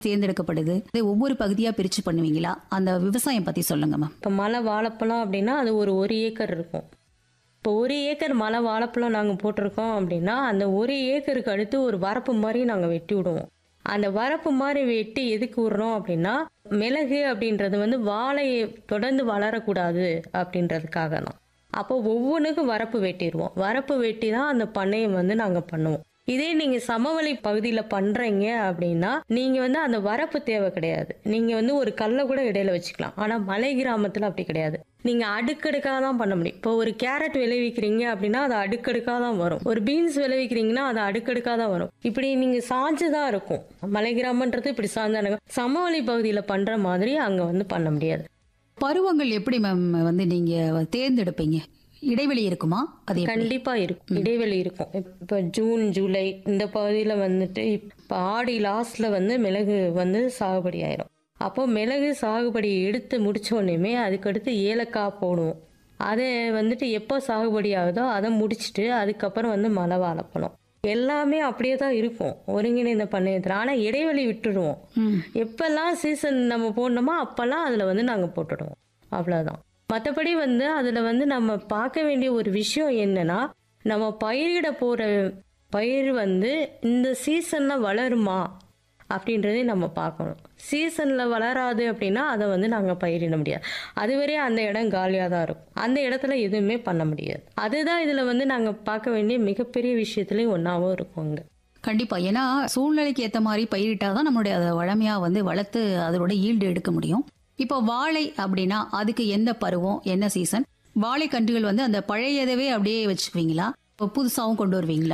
தேர்ந்தெடுக்கப்படுது இதை ஒவ்வொரு பகுதியா பிரிச்சு பண்ணுவீங்களா அந்த விவசாயம் பத்தி சொல்லுங்க மேம் இப்போ மலை வாழைப்பழம் அப்படின்னா அது ஒரு ஒரு ஏக்கர் இருக்கும் இப்போ ஒரு ஏக்கர் மலை வாழைப்பழம் நாங்கள் போட்டிருக்கோம் அப்படின்னா அந்த ஒரு ஏக்கருக்கு அடுத்து ஒரு வரப்பு மாதிரி நாங்கள் வெட்டி விடுவோம் அந்த வரப்பு மாதிரி வெட்டி எதுக்கு விடுறோம் அப்படின்னா மிளகு அப்படின்றது வந்து வாழையை தொடர்ந்து வளரக்கூடாது அப்படின்றதுக்காக தான் அப்போ ஒவ்வொன்றுக்கும் வரப்பு வெட்டிடுவோம் வரப்பு வெட்டி தான் அந்த பண்ணையை வந்து நாங்கள் பண்ணுவோம் இதே நீங்க சமவெளி பகுதியில் பண்றீங்க அப்படின்னா நீங்க வந்து அந்த வரப்பு தேவை கிடையாது நீங்க வந்து ஒரு கல்லை கூட இடையில வச்சுக்கலாம் ஆனா மலை கிராமத்துல அப்படி கிடையாது நீங்க அடுக்கடுக்காக தான் பண்ண முடியும் இப்போ ஒரு கேரட் விளைவிக்கிறீங்க அப்படின்னா அது அடுக்கடுக்காக தான் வரும் ஒரு பீன்ஸ் விளைவிக்கிறீங்கன்னா அது அடுக்கடுக்காக தான் வரும் இப்படி நீங்க சாஞ்சு தான் இருக்கும் மலை கிராமன்றது இப்படி சாஞ்சான சமவெளி பகுதியில் பண்ற மாதிரி அங்க வந்து பண்ண முடியாது பருவங்கள் எப்படி மேம் வந்து நீங்க தேர்ந்தெடுப்பீங்க இடைவெளி இருக்குமா அது எப்படி? கண்டிப்பா இருக்கும் இடைவெளி இருக்கும் இப்ப ஜூன் ஜூலை இந்த பகுதியில வந்துட்டு இப்ப ஆடி லாஸ்ட்ல வந்து மிளகு வந்து சாகுபடி ஆயிரும் அப்போ மிளகு சாகுபடி எடுத்து முடிச்ச உடனேமே அதுக்கடுத்து ஏலக்காய் போடுவோம் அதை வந்துட்டு எப்போ சாகுபடி ஆகுதோ அதை முடிச்சிட்டு அதுக்கப்புறம் வந்து மலை வாழைப்பழம் எல்லாமே அப்படியே தான் இருக்கும் ஒருங்கிணைந்த பண்ணையத்தில் ஆனால் இடைவெளி விட்டுடுவோம் ம். எப்பெல்லாம் சீசன் நம்ம போடணுமோ அப்பெல்லாம் அதில் வந்து நாங்கள் போட்டுடுவோம் அவ்வளோதான் மற்றபடி வந்து அதில் வந்து நம்ம பார்க்க வேண்டிய ஒரு விஷயம் என்னன்னா நம்ம பயிரிட போகிற பயிர் வந்து இந்த சீசனில் வளருமா அப்படின்றதே நம்ம பார்க்கணும் சீசனில் வளராது அப்படின்னா அதை வந்து நாங்கள் பயிரிட முடியாது அதுவரை அந்த இடம் காலியாக தான் இருக்கும் அந்த இடத்துல எதுவுமே பண்ண முடியாது அதுதான் இதில் வந்து நாங்கள் பார்க்க வேண்டிய மிகப்பெரிய விஷயத்துலேயும் ஒன்றாவும் இருக்கும் இங்கே கண்டிப்பா ஏன்னா சூழ்நிலைக்கு ஏத்த மாதிரி பயிரிட்டாதான் நம்மளுடைய அதை வளமையா வந்து வளர்த்து அதோட ஈல்டு எடுக்க முடியும் இப்போ வாழை அப்படின்னா அதுக்கு எந்த பருவம் என்ன சீசன் வாழை கன்றுகள் வந்து அந்த பழையதவே அப்படியே வச்சுக்குவீங்களா இப்போ புதுசாவும் கொண்டு வருவீங்களா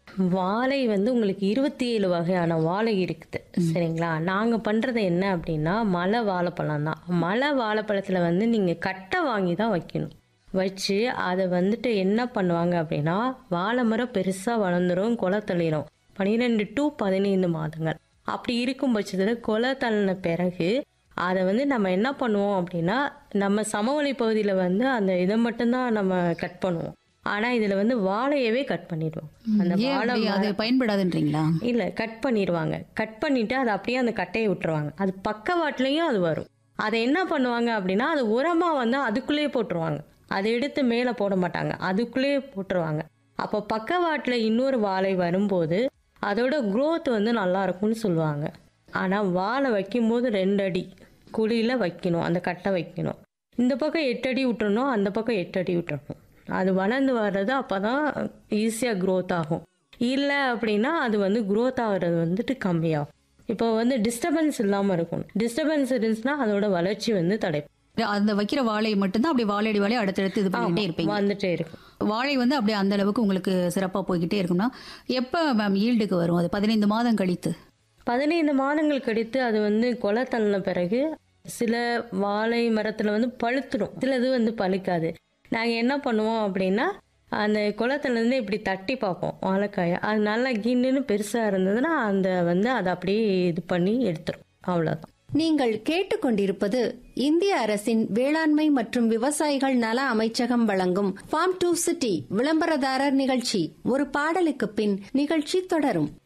வாழை வந்து உங்களுக்கு இருபத்தி ஏழு வகையான வாழை இருக்குது சரிங்களா நாங்கள் பண்ணுறது என்ன அப்படின்னா மலை வாழைப்பழம் தான் மலை வாழைப்பழத்தில் வந்து நீங்கள் கட்டை வாங்கி தான் வைக்கணும் வச்சு அதை வந்துட்டு என்ன பண்ணுவாங்க அப்படின்னா வாழை மரம் பெருசாக வளர்ந்துரும் கொலை தள்ளிடும் பன்னிரெண்டு டு பதினைந்து மாதங்கள் அப்படி இருக்கும் பட்சத்தில் கொலை தள்ளின பிறகு அதை வந்து நம்ம என்ன பண்ணுவோம் அப்படின்னா நம்ம சமவெளி பகுதியில் வந்து அந்த இதை மட்டும்தான் நம்ம கட் பண்ணுவோம் ஆனால் இதில் வந்து வாழையவே கட் பண்ணிடுவோம் அந்த ஏன் வாழை அப்படி அது பயன்படாதுன்றீங்களா இல்லை கட் பண்ணிடுவாங்க கட் பண்ணிட்டு அதை அப்படியே அந்த கட்டையை விட்டுருவாங்க அது பக்கவாட்டுலேயும் அது வரும் அதை என்ன பண்ணுவாங்க அப்படின்னா அது உரமாக வந்து அதுக்குள்ளேயே போட்டுருவாங்க அதை எடுத்து மேலே போட மாட்டாங்க அதுக்குள்ளேயே போட்டுருவாங்க அப்போ பக்கவாட்டில் இன்னொரு வாழை வரும்போது அதோட growth வந்து நல்லா இருக்கும்னு சொல்லுவாங்க ஆனால் வாழை வைக்கும்போது ரெண்டு அடி குழியில் வைக்கணும் அந்த கட்டை வைக்கணும் இந்த பக்கம் எட்டு அடி விட்டுறணும் அந்த பக்கம் எட்டு அடி விட்டுறணும் அது வளர்ந்து வர்றது அப்போ தான் ஈஸியாக க்ரோத் ஆகும் இல்லை அப்படின்னா அது வந்து க்ரோத் ஆகுறது வந்துட்டு கம்மியாகும் இப்போ வந்து டிஸ்டர்பன்ஸ் இல்லாமல் இருக்கணும் டிஸ்டர்பன்ஸ் இருந்துச்சுன்னா அதோட வளர்ச்சி வந்து தடை அந்த வைக்கிற வாழையை மட்டும்தான் அப்படி வாழையடி வாழை அடுத்தடுத்து இது பண்ணிட்டே இருப்பீங்க வந்துட்டே இருக்கும் வாழை வந்து அப்படியே அந்த அளவுக்கு உங்களுக்கு சிறப்பா போய்கிட்டே இருக்கும்னா எப்ப மேம் ஈல்டுக்கு வரும் அது பதினைந்து மாதம் கழித்து பதினைந்து மாதங்கள் கழித்து அது வந்து கொலை தள்ளின பிறகு சில வாழை மரத்தில் வந்து பழுத்துடும் சிலது வந்து பழுக்காது நாங்கள் என்ன பண்ணுவோம் அப்படின்னா அந்த குளத்துலேருந்து இப்படி தட்டி பார்ப்போம் வாழைக்காயை அது நல்லா கிண்ணுன்னு பெருசாக இருந்ததுன்னா அந்த வந்து அதை அப்படியே இது பண்ணி எடுத்துரும் அவ்வளோதான் நீங்கள் கேட்டுக்கொண்டிருப்பது இந்திய அரசின் வேளாண்மை மற்றும் விவசாயிகள் நல அமைச்சகம் வழங்கும் ஃபார்ம் டு சிட்டி விளம்பரதாரர் நிகழ்ச்சி ஒரு பாடலுக்கு பின் நிகழ்ச்சி தொடரும்